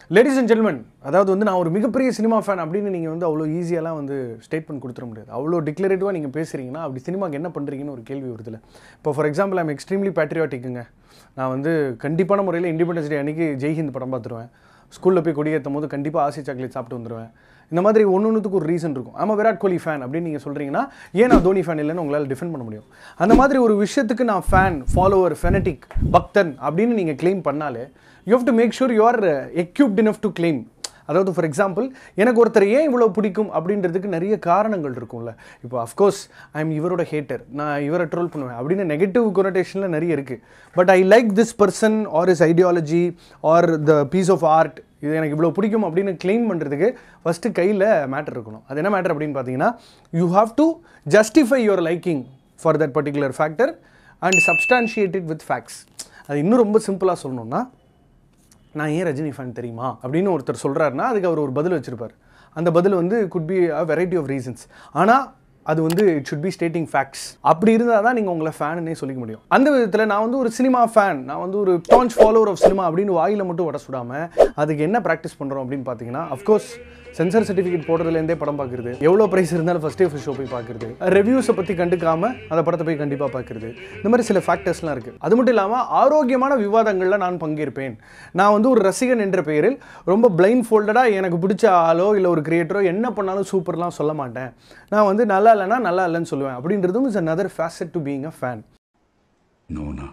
ladies and ஜென்மன் அதாவது வந்து நான் ஒரு மிகப்பெரிய சினிமா ஃபேன் அப்படின்னு நீங்கள் வந்து அவ்வளோ ஈஸியாலாம் வந்து ஸ்டேட்மெண்ட் கொடுத்துட முடியாது அவ்வளோ டிக்ளரேட்டிவாக நீங்கள் பேசுகிறீங்கன்னா அப்படி சினிமாக்கு என்ன பண்ணுறீங்கன்னு ஒரு கேள்வி வருதுல இப்போ ஃபார் எக்ஸாம்பிள் ஐம் எக்ஸ்ட்ரீம்லி பேட்ரியாட்டிக்குங்க நான் வந்து கண்டிப்பான முறையில் இண்டிபெண்டன்ஸ் டே அன்றைக்கி ஜெய்ஹிந்த் படம் பார்த்துருவேன் ஸ்கூலில் போய் கொடியேற்றும் போது கண்டிப்பாக ஆசி சாக்லேட் சாப்பிட்டு வந்துடுவேன் இந்த மாதிரி ஒன்று ஒன்றுத்துக்கு ஒரு ரீசன் இருக்கும் ஆமாம் விராட் கோலி ஃபேன் அப்படின்னு நீங்கள் சொல்கிறீங்கன்னா ஏன் நான் தோனி ஃபேன் இல்லைன்னு உங்களால் டிஃபெண்ட் பண்ண முடியும் அந்த மாதிரி ஒரு விஷயத்துக்கு நான் ஃபேன் ஃபாலோவர் ஃபெனட்டிக் பக்தன் அப்படின்னு நீங்கள் க்ளைம் பண்ணாலே you have to make sure you are equipped enough to claim அதாவது ஃபார் எக்ஸாம்பிள் எனக்கு ஒருத்தர் ஏன் இவ்வளோ பிடிக்கும் அப்படின்றதுக்கு நிறைய காரணங்கள் இருக்கும்ல இப்போ அஃப்கோர்ஸ் ஐ எம் இவரோட ஹேட்டர் நான் இவரை ட்ரோல் பண்ணுவேன் அப்படின்னு நெகட்டிவ் கொனடேஷனில் நிறைய இருக்குது but I like this person or his ideology or the piece of art இது எனக்கு இவ்வளோ பிடிக்கும் அப்படின்னு claim பண்ணுறதுக்கு ஃபஸ்ட்டு கையில் மேட்டர் இருக்கணும் அது என்ன மேட்டர் அப்படின்னு பார்த்தீங்கன்னா you have to justify your liking for that particular factor and substantiated with facts அது இன்னும் ரொம்ப சிம்பிளாக சொல்லணும்னா நான் ஏன் ரஜினி ஃபேன் தெரியுமா அப்படின்னு ஒருத்தர் சொல்கிறாருன்னா அதுக்கு அவர் ஒரு பதில் வச்சிருப்பார் அந்த பதில் வந்து could be a variety of reasons ஆனால் அது வந்து it should be stating facts அப்படி இருந்தால் தான் நீங்கள் உங்களை ஃபேனுன்னே சொல்லிக்க முடியும் அந்த விதத்தில் நான் வந்து ஒரு சினிமா ஃபேன் நான் வந்து ஒரு டான்ச் ஃபாலோவர் ஆஃப் சினிமா அப்படின்னு வாயில் மட்டும் வட சுடாமல் அதுக்கு என்ன ப்ராக்டிஸ் பண்ணுறோம் அப்படின்னு பார்த்தீங்கன்னா அஃப்கோர்ஸ் சென்சர் சர்டிஃபிகேட் போடுறதுலேருந்தே படம் பார்க்குறது எவ்வளோ ப்ரைஸ் இருந்தாலும் ஃபஸ்ட் டே ஃபஸ்ட் ஷோ போய் பார்க்குறது ரிவ்யூஸை பற்றி கண்டுக்காம அந்த படத்தை போய் கண்டிப்பாக பார்க்குறது இந்த மாதிரி சில ஃபேக்டர்ஸ்லாம் இருக்குது அது மட்டும் இல்லாமல் ஆரோக்கியமான விவாதங்களில் நான் பங்கேற்பேன் நான் வந்து ஒரு ரசிகன் என்ற பெயரில் ரொம்ப பிளைண்ட் ஃபோல்டடாக எனக்கு பிடிச்ச ஆளோ இல்லை ஒரு கிரியேட்டரோ என்ன பண்ணாலும் சூப்பர்லாம் சொல்ல மாட்டேன் நான் வந்து நல்லா இல்லைன்னா நல்லா இல்லைன்னு சொல்லுவேன் அப்படின்றதும் is another facet to being a fan நோனா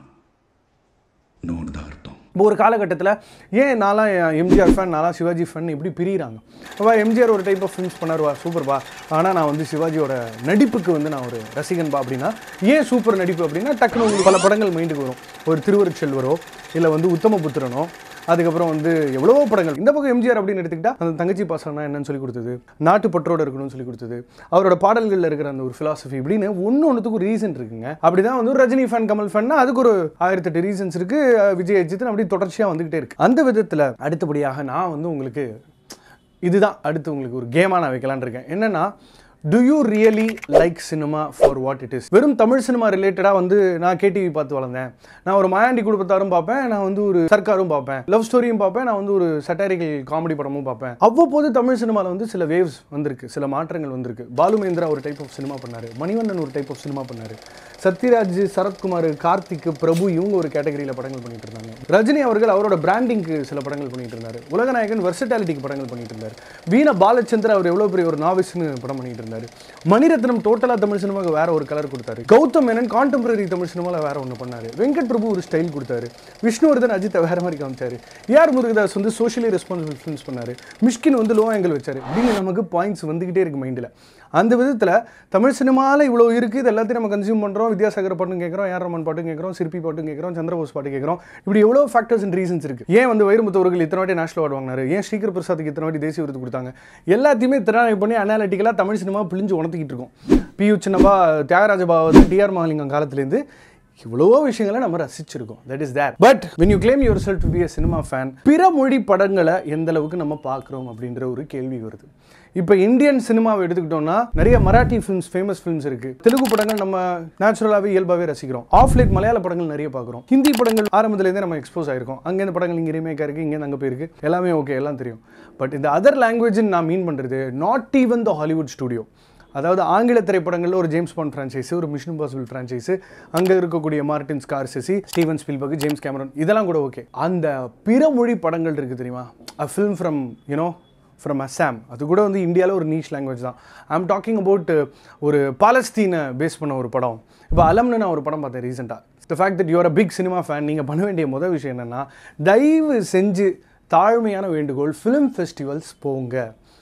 நோன் தான் அர்த்தம் இப்போ ஒரு காலகட்டத்தில் ஏன் நான்லாம் எம்ஜிஆர் ஃபேன் நான்லாம் சிவாஜி ஃபேன் இப்படி பிரிகிறாங்க அப்போ எம்ஜிஆர் ஒரு டைப் ஆஃப் ஃபிலிம்ஸ் பண்ணாருவா சூப்பர்பா ஆனால் நான் வந்து சிவாஜியோட நடிப்புக்கு வந்து நான் ஒரு ரசிகன்பா அப்படின்னா ஏன் சூப்பர் நடிப்பு அப்படின்னா டக்குனு உங்களுக்கு பல படங்கள் மைண்டுக்கு வரும் ஒரு திருவருட்செல்வரோ இல்லை வந்து உத்தமபுத்திரனோ அதுக்கப்புறம் வந்து எவ்வளவோ படங்கள் இந்த பக்கம் எம்ஜிஆர் அப்படின்னு எடுத்துக்கிட்டா அந்த தங்கச்சி பாசம்னா என்னன்னு சொல்லி கொடுத்தது நாட்டுப்பற்றோட இருக்கணும்னு சொல்லி கொடுத்தது அவரோட பாடல்களில் இருக்கிற அந்த ஒரு ஃபிலாசபி இப்படின்னு ஒன்று ஒன்றுத்துக்கு ஒரு ரீசன் இருக்குங்க அப்படிதான் வந்து ஒரு ரஜினி ஃபேன் கமல் ஃபேன்னா அதுக்கு ஒரு ஆயிரத்தெட்டு ரீசன்ஸ் இருக்கு அஹ் விஜய் அஜித் அப்படி தொடர்ச்சியாக வந்துகிட்டே இருக்கு அந்த விதத்தில் அடுத்தபடியாக நான் வந்து உங்களுக்கு இதுதான் அடுத்து உங்களுக்கு ஒரு கேமாக நான் வைக்கலான்னு இருக்கேன் என்னன்னா do you really like cinema for what it is வெறும் தமிழ் சினிமா ரிலேட்டடாக வந்து நான் கேடிவி பார்த்து வளர்ந்தேன் நான் ஒரு மாயாண்டி குடும்பத்தாரும் பார்ப்பேன் நான் வந்து ஒரு சர்க்காரும் பார்ப்பேன் லவ் ஸ்டோரியும் பார்ப்பேன் நான் வந்து ஒரு சட்டாரிக்கல் காமெடி படமும் பார்ப்பேன் அவ்வப்போது தமிழ் சினிமாவில் வந்து சில வேவ்ஸ் வந்திருக்கு சில மாற்றங்கள் வந்திருக்கு பாலு மகேந்திரா ஒரு டைப் ஆஃப் சினிமா பண்ணாரு மணிவண்ணன் ஒரு டைப் ஆஃப் சினிமா பண்ணாரு சத்யராஜ் சரத்குமார் கார்த்திக் பிரபு இவங்க ஒரு கேட்டகரியில் படங்கள் பண்ணிட்டு இருந்தாங்க ரஜினி அவர்கள் அவரோட பிராண்டிங்க்கு சில படங்கள் பண்ணிட்டு இருந்தாரு உலகநாயகன் வெர்சட்டாலிட்டிக்கு படங்கள் பண்ணிட்டு இருந்தார் வீண பாலச்சந்தர் அவர் எவ்வளோ பெரிய ஒரு நாவிஸ்னு படம் பண்ணிட்டு இருந்தாரு மணிரத்னம் டோட்டலாக தமிழ் சினிமாவுக்கு வேற ஒரு கலர் கொடுத்தாரு கௌதம் மேனன் கான்டெம்பரரி தமிழ் சினிமாவில் வேற ஒன்று பண்ணாரு வெங்கட் பிரபு ஒரு ஸ்டைல் கொடுத்தாரு விஷ்ணுவர்தன் அஜித்தை வேற மாதிரி காமிச்சாரு ஏஆர் முருகதாஸ் வந்து சோஷியலி ரெஸ்பான்சிபிள் ஃபிலிம்ஸ் பண்ணாரு மிஷ்கின் வந்து லோ ஆங்கிள் வச்சாரு இப்படின்னு நமக்கு பாயிண்ட்ஸ் வந்துகிட்டே இருக்கு மைண்டில் அந்த விதத்தில் தமிழ் சினிமாவில் இவ்வளோ இருக்குது இது எல்லாத்தையும் நம்ம கன்சியூம் பண்ணுறோம் வித்யாசாகர் பாட்டும் கேட்குறோம் ஏஆர் ரமன் பாட்டும் கேட்குறோம் சிற்பி பாட்டும் கேட்குறோம் சந்திரபோஸ் பாட்டு கேட்குறோம் இப்படி எவ்வளோ ஃபேக்டர்ஸ் அண்ட் ரீசன்ஸ் இருக்குது ஏன் வந்து வைரமுத்து அவர்கள் இத்தனை வாட்டி நேஷனல் அவார்டு வாங்கினாரு ஏன் ஸ்ரீகர் பிரசாத்துக்கு இத்தனை வாட்டி தேசிய விருது கொடுத்தாங்க எல்லாத்தையுமே திறனாய்வு பண்ணி அனாலிட்டிக்கலாக தமிழ் சினிமா பிழிஞ்சு உணர்த்திக்கிட்டு இருக்கோம் பியு சின்னப்பா தியாகராஜ பாவத்து டிஆர் மகாலிங்கம் காலத்துலேருந்து இவ்வளவோ விஷயங்களை நம்ம ரசிச்சிருக்கோம் that is there but when you claim yourself to be a cinema fan பிற மொழி படங்களை எந்த அளவுக்கு நம்ம பார்க்குறோம் அப்படின்ற ஒரு கேள்வி வருது இப்போ இந்தியன் சினிமாவை எடுத்துக்கிட்டோம்னா நிறைய மராட்டி ஃபிலிம்ஸ் ஃபேமஸ் ஃபிலிம்ஸ் இருக்கு தெலுங்கு படங்கள் நம்ம நேச்சுரலாகவே இயல்பாகவே ரசிக்கிறோம் ஆஃப் லைட் மலையாள படங்கள் நிறைய பார்க்குறோம் ஹிந்தி படங்கள் ஆரம்பத்துலேருந்தே நம்ம எக்ஸ்போஸ் ஆயிருக்கோம் அங்கே இந்த படங்கள் இங்கே ரீமேக்காக இருக்குது இங்கே அங்கே போயிருக்கு எல்லாமே ஓகே எல்லாம் தெரியும் பட் இந்த அதர் லாங்குவேஜ்னு நான் மீன் பண்ணுறது not even the Hollywood studio அதாவது ஆங்கில திரைப்படங்களில் ஒரு ஜேம்ஸ் பாண்ட் ஃப்ரான்ச்சைஸ் ஒரு மிஷன் இம்பாசிபிள் ஃப்ரான்ச்சைஸ் அங்கே இருக்கக்கூடிய Martin Scorsese Steven Spielberg James Cameron இதெல்லாம் கூட ஓகே அந்த பிற மொழி படங்கள் இருக்குது தெரியுமா a film from you know from Assam அது கூட வந்து இந்தியாவில் ஒரு நீஷ் லாங்குவேஜ் தான் ஐ எம் டாக்கிங் அபவுட் ஒரு பாலஸ்தீனை பேஸ் பண்ண ஒரு படம் இப்போ அலம்னு நான் ஒரு படம் பார்த்தேன் ரீசெண்டாக the fact that you're a big cinema fan நீங்கள் பண்ண வேண்டிய முதல் விஷயம் என்னென்னா தயவு செஞ்சு தாழ்மையான வேண்டுகோள் ஃபிலிம் ஃபெஸ்டிவல்ஸ் போங்க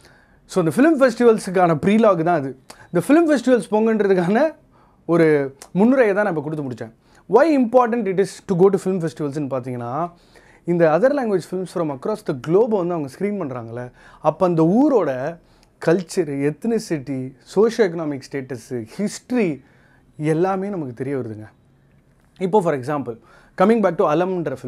ஸோ இந்த ஃபிலிம் ஃபெஸ்டிவல்ஸுக்கான ப்ரீலாக் தான் அது இந்த ஃபிலிம் ஃபெஸ்டிவல்ஸ் போங்கன்றதுக்கான ஒரு முன்னுரையை தான் நான் இப்போ கொடுத்து முடித்தேன் why important it is to go to film ஃபெஸ்டிவல்ஸ்னு பார்த்தீங்கன்னா இந்த other language films from across the குளோபை வந்து அவங்க ஸ்க்ரீன் பண்ணுறாங்களே அப்போ அந்த ஊரோட culture ethnicity socio economic status history எல்லாமே நமக்கு தெரிய வருதுங்க இப்போ for example coming back to அலம்ன்ற ஃபிலிம்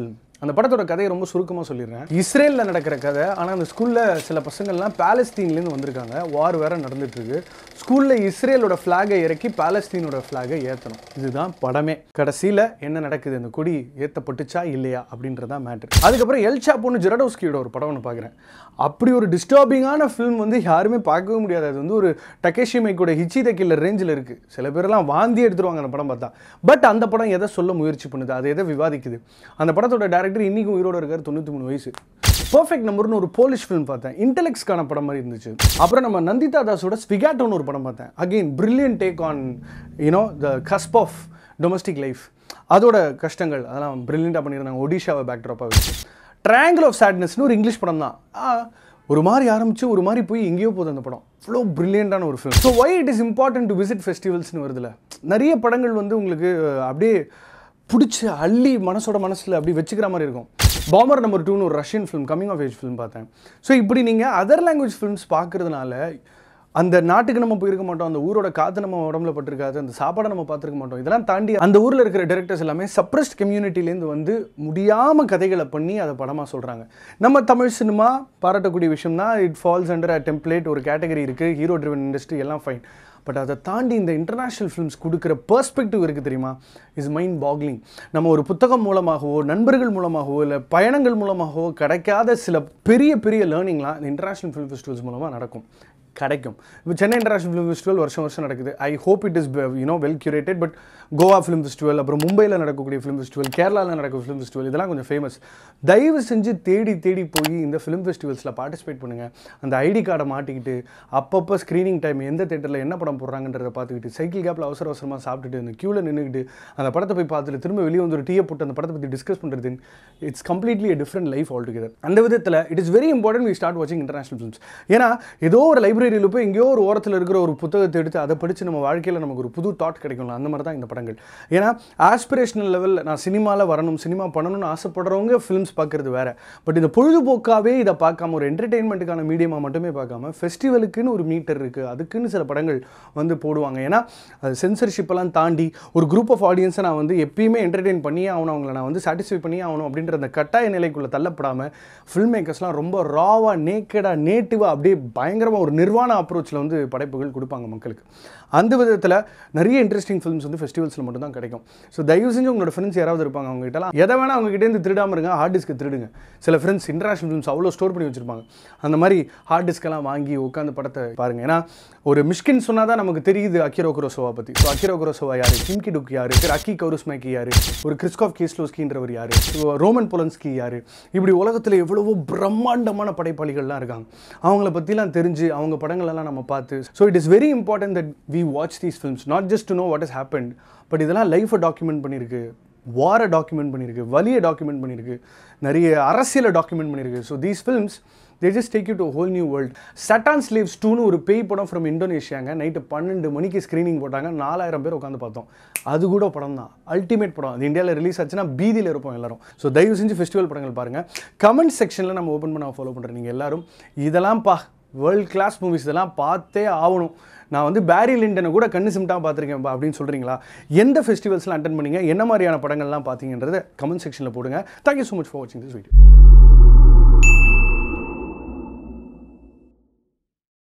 அந்த படத்தோட கதையை ரொம்ப சுருக்கமாக சொல்லிடுறேன் இஸ்ரேலில் நடக்கிற கதை ஆனால் அந்த ஸ்கூலில் சில பசங்கள்லாம் பாலஸ்தீன்லேருந்து வந்திருக்காங்க வார் வேற நடந்துட்டு இருக்கு ஸ்கூலில் இஸ்ரேலோட ஃப்ளாகை இறக்கி பாலஸ்தீனோட ஃப்ளாகை ஏற்றணும் இதுதான் படமே கடைசியில் என்ன நடக்குது அந்த கொடி ஏற்றப்பட்டுச்சா இல்லையா அப்படின்றதான் மேட்ரு அதுக்கப்புறம் எல் சாப்போன்னு ஜெரடோஸ்கியோட ஒரு படம் ஒன்று பார்க்குறேன் அப்படி ஒரு டிஸ்டர்பிங்கான ஃபிலிம் வந்து யாருமே பார்க்கவே முடியாது அது வந்து ஒரு டக்கேஷி மைக்கோட ஹிச்சி த கில்லர் ரேஞ்சில் இருக்குது சில பேர்லாம் வாந்தி எடுத்துருவாங்க அந்த படம் பார்த்தா பட் அந்த படம் எதை சொல்ல முயற்சி பண்ணுது அதை எதை விவாதிக்குது அந்த படத்தோட டேரக்டர் இன்னைக்கும் உயிரோட இருக்கார் தொண்ணூற்றி மூணு வயசு பர்ஃபெக்ட் நம்பர்னு ஒரு போலிஷ் ஃபிலிம் பார்த்தேன் இன்டெலெக்ட்ஸ்க்கான படம் மாதிரி இருந்துச்சு அப்புறம் நம்ம நந்திதா தாஸோட ஸ்விகாட்டோன்னு ஒரு படம் பார்த்தேன் again brilliant take on you know the cusp of domestic life அதோட கஷ்டங்கள் அதெல்லாம் பிரில்லியண்டாக பண்ணியிருந்தாங்க ஒடிஷாவை பேக்ட்ராப்பாக வச்சு ட்ரையாங்கிள் ஆஃப் சேட்னஸ்னு ஒரு இங்கிலீஷ் படம் தான் ஆ, ஒரு மாதிரி ஆரம்பிச்சு ஒரு மாதிரி போய் எங்கேயோ போகுது அந்த படம் அவ்வளோ பிரில்லியண்டான ஒரு film so why it is important to visit ஃபெஸ்டிவல்ஸ்னு வருதுல நிறைய படங்கள் வந்து உங்களுக்கு அஹ், அப்படியே பிடிச்சி அள்ளி மனசோட மனசில் அப்படி வச்சுக்கிற மாதிரி இருக்கும் பாமர் நம்பர் டூன்னு ஒரு Russian film coming of age film பார்த்தேன் ஸோ இப்படி நீங்கள் அதர் லாங்குவேஜ் ஃபிலிம்ஸ் பார்க்கறதுனால அந்த நாட்டுக்கு நம்ம போயிருக்க மாட்டோம் அந்த ஊரோட காற்று நம்ம உடம்புல பட்டிருக்காது அந்த சாப்பாடை நம்ம பார்த்துருக்க மாட்டோம் இதெல்லாம் தாண்டி அந்த ஊரில் இருக்கிற டேரக்டர்ஸ் எல்லாமே சப்ரஸ்ட் கம்யூனிட்டிலேருந்து வந்து முடியாமல் கதைகளை பண்ணி அதை படமாக சொல்கிறாங்க நம்ம தமிழ் சினிமா பாராட்டக்கூடிய விஷயம் தான் it falls under a template ஒரு கேட்டகரி இருக்குது ஹீரோ ட்ரிவன் இண்டஸ்ட்ரி எல்லாம் ஃபைன் பட் அதை தாண்டி இந்த இன்டர்நேஷ்னல் ஃபிலிம்ஸ் கொடுக்குற பெர்ஸ்பெக்டிவ் இருக்குது தெரியுமா இஸ் மைண்ட் பாக்லிங் நம்ம ஒரு புத்தகம் மூலமாகவோ நண்பர்கள் மூலமாகவோ இல்லை பயணங்கள் மூலமாகவோ கிடைக்காத சில பெரிய பெரிய லேர்னிங்லாம் இந்த இன்டர்நேஷ்னல் ஃபிலிம் ஃபெஸ்டிவல்ஸ் மூலமாக நடக்கும் கிடைக்கும் இப்போ சென்னை இன்டர்நேஷனல் ஃபிலிம் ஃபெஸ்டிவல் வருஷம் வருஷம் நடக்குது I hope it is you know well curated but Goa film festival அப்புறம் மும்பையில் நடக்கக்கூடிய ஃபிலிம் ஃபெஸ்டிவல் கேரளாவில் நடக்கிற ஃபிலிம் ஃபெஸ்டிவல் இதெல்லாம் கொஞ்சம் ஃபேமஸ் தயவு செஞ்சு தேடி தேடி போய் இந்த ஃபிலிம் ஃபெஸ்டிவல்ஸில் பார்ட்டிசிபேட் பண்ணுங்கள் அந்த ஐடி கார்டை மாட்டிக்கிட்டு அப்பப்போ ஸ்க்ரீனிங் டைம் எந்த தேட்டரில் என்ன படம் போடுறாங்கன்றதை பார்த்துக்கிட்டு சைக்கிள் கேப்பில் அவசர அவசரமாக சாப்பிட்டுட்டு அந்த க்யூவில் நின்றுக்கிட்டு அந்த படத்தை போய் பார்த்துட்டு திரும்ப வெளியே வந்து ஒரு டீயை போட்டு அந்த படத்தை பற்றி டிஸ்கஸ் பண்ணுறது it's completely a different life altogether அந்த விதத்தில் it is very important we start வாட்சிங் இன்டர்நேஷனல் ஃபிலிம்ஸ் ஏன்னா ஏதோ ஒரு லைப்ரரியில் போய் எங்கேயோ ஒரு ஓரத்தில் இருக்கிற ஒரு புத்தகத்தை எடுத்து அதை படித்து நம்ம வாழ்க்கையில் நமக்கு ஒரு புது தாட் கிடைக்கும்ல அந்த மாதிரி தான் இந்த படங்கள் ஏன்னா ஆஸ்பிரேஷனல் லெவல் நான் சினிமாவில் வரணும் சினிமா பண்ணணும்னு ஆசைப்படுறவங்க ஃபிலிம்ஸ் பார்க்குறது வேற பட் இந்த பொழுதுபோக்காகவே இதை பார்க்காம ஒரு என்டர்டெயின்மெண்ட்டுக்கான மீடியமாக மட்டுமே பார்க்காம ஃபெஸ்டிவலுக்குன்னு ஒரு மீட்டர் இருக்குது அதுக்குன்னு சில படங்கள் வந்து போடுவாங்க ஏன்னா அது censorship எல்லாம் தாண்டி ஒரு குரூப் ஆஃப் ஆடியன்ஸை நான் வந்து எப்பயுமே என்டர்டெயின் பண்ணியே ஆகணும் அவங்கள நான் வந்து சாட்டிஸ்ஃபை பண்ணியே ஆகணும் அப்படின்ற அந்த கட்டாய நிலைக்குள்ளே தள்ளப்படாமல் ஃபில்ம் மேக்கர்ஸ்லாம் ரொம்ப ராவாக நேக்கடாக நேட்டிவாக அப்படியே பயங்கரமாக ஒரு நிர்வாண அப்ரோச்சில் வந்து படைப்புகள் கொடுப்பாங்க மக்களுக்கு அந்த விதத்தில் நிறைய இன்ட்ரெஸ்டிங் ஃபிலிம்ஸ் வந்து ஃபெஸ்டிவல்ஸில் மட்டும் தான் கிடைக்கும் ஸோ தயவு செஞ்சு உங்களோட ஃப்ரெண்ட்ஸ் யாராவது இருப்பாங்க அவங்க கிட்டலாம் எதை வேணால் அவங்க கிட்டேருந்து திருடாமல் இருங்க ஹார்ட் டிஸ்க்கு திருடுங்க சில ஃப்ரெண்ட்ஸ் இன்டர்நேஷனல் ஃபிலிம்ஸ் அவ்வளோ ஸ்டோர் பண்ணி வச்சிருப்பாங்க அந்த மாதிரி ஹார்ட் டிஸ்கெல்லாம் வாங்கி உட்காந்து படத்தை பாருங்க ஏன்னா ஒரு மிஷ்கின் சொன்னால் தான் நமக்கு தெரியுது அக்கிரோ குரோசோவா பற்றி ஸோ அக்கிரோ குரோசோவா யார் கிம்கி டுக் யார் அக்கி கௌருஸ்மேக்கி யார் ஒரு கிறிஸ்காஃப் கீஸ்லோஸ்கின்றவர் யார் ரோமன் பொலன்ஸ்கி யார் இப்படி உலகத்தில் எவ்வளவோ பிரம்மாண்டமான படைப்பாளிகள்லாம் இருக்காங்க அவங்கள பற்றிலாம் தெரிஞ்சு அவங்க படங்களெல்லாம் நம்ம பார்த்து so it is very important that we watch these films not just to know what is happen but இதெல்லாம் லைஃப்பை டாக்குமெண்ட் பண்ணியிருக்கு வாரை டாக்குமெண்ட் பண்ணியிருக்கு வலியை டாக்குமெண்ட் பண்ணியிருக்கு நிறைய அரசியலை டாக்குமெண்ட் பண்ணியிருக்கு so these films they just take you to whole new world சட்டான் ஸ்லீவ்ஸ் டூன்னு ஒரு பேய் படம் ஃப்ரம் இந்தோனேஷியாங்க நைட்டு பன்னெண்டு மணிக்கு ஸ்க்ரீனிங் போட்டாங்க நாலாயிரம் பேர் உட்காந்து பார்த்தோம் அது கூட படம் தான் அல்டிமேட் படம் அது இந்தியாவில் ரிலீஸ் ஆச்சுன்னா பீதியில் இருப்போம் எல்லாரும் ஸோ தயவு செஞ்சு ஃபெஸ்டிவல் படங்கள் பாருங்கள் கமெண்ட் செக்ஷனில் நம்ம ஓப்பன் பண்ண ஃபாலோ பண்ணுறேன் நீங்கள் எல்லாரும் இதெல்லாம் பா வேர்ல்ட் கிளாஸ் மூவிஸ் இதெல்லாம் பார்த்தே ஆகணும் நான் வந்து பேரி லிண்டனை கூட கண்ணு சிம்ட்டாக பார்த்துருக்கேன் அப்படின்னு சொல்கிறீங்களா எந்த ஃபெஸ்டிவல்ஸ்லாம் அட்டன் பண்ணீங்க என்ன மாதிரியான படங்கள்லாம் பார்த்தீங்கன்றதை கமெண்ட் செக்ஷனில் போடுங்க தேங்க்யூ ஸோ மச் ஃபார் வாட்சிங் திஸ் வீடியோ